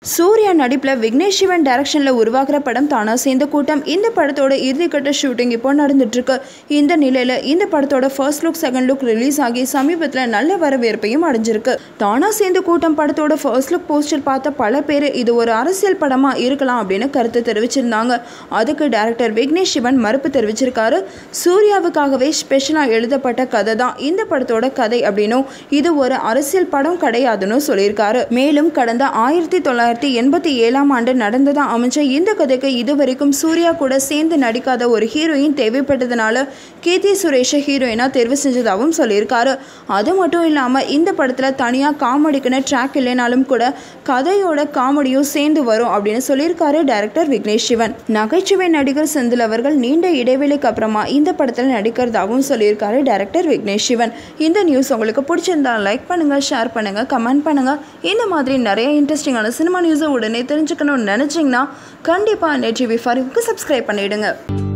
சூர்யா நடிப்பில் விக்னேஷ் சிவன் டைரக்ஷனில் உருவாகிற படம் தானா சேர்ந்த கூட்டம் இந்த படத்தோட இறுதிக்கட்ட ஷூட்டிங் இப்போ நடந்துட்டு இருக்கு இந்த நிலையில் இந்த படத்தோட first look second look release ஆகி சமீபத்தில் நல்ல வரவேற்பையும் அடைஞ்சிருக்கு தானா சேர்ந்த கூட்டம் படத்தோட ஃபர்ஸ்ட் லுக் போஸ்டர் பார்த்த பல பேர் இது ஒரு அரசியல் படமாக இருக்கலாம் அப்படின்னு கருத்து தெரிவிச்சிருந்தாங்க அதுக்கு டைரக்டர் விக்னேஷ் சிவன் மறுப்பு தெரிவிச்சிருக்காரு சூர்யாவுக்காகவே ஸ்பெஷலாக எழுதப்பட்ட கதை தான் இந்த படத்தோட கதை அப்படின்னும் இது ஒரு அரசியல் படம் கிடையாதுன்னு சொல்லியிருக்காரு மேலும் கடந்த ஆயிரத்தி தொள்ளாயிரத்தி எண்பத்தி ஏழாம் ஆண்டு நடந்ததா அமைச்ச இந்த கதைக்கு இதுவரைக்கும் சூர்யா கூட சேர்ந்து நடிக்காத ஒரு ஹீரோயின் தேவைப்பட்டதுனால கீர்த்தி சுரேஷை ஹீரோயினாக தேர்வு செஞ்சதாகவும் சொல்லியிருக்காரு அது மட்டும் இல்லாமல் இந்த படத்தில் தனியாக காமெடிக்குன்னு ட்ராக் இல்லைனாலும் கூட கதையோட காமெடியும் சேர்ந்து வரும் அப்படின்னு சொல்லியிருக்காரு டைரக்டர் விக்னேஷ் சிவன் நகைச்சுவை நடிகர் செந்தில் அவர்கள் நீண்ட இடைவெளிக்கு அப்புறமா இந்த படத்தில் நடிக்கிறதாகவும் சொல்லியிருக்காரு டைரக்டர் விக்னேஷ் சிவன் இந்த நியூஸ் உங்களுக்கு பிடிச்சிருந்தா லைக் பண்ணுங்க ஷேர் பண்ணுங்க கமெண்ட் பண்ணுங்க இந்த மாதிரி நிறைய இன்ட்ரெஸ்டிங்கான சினிமா நியூஸை உடனே தெரிஞ்சுக்கணும்னு நினச்சிங்கன்னா கண்டிப்பாக நெட் டிவி ஃபாரிவுக்கு சப்ஸ்கிரைப் பண்ணிவிடுங்க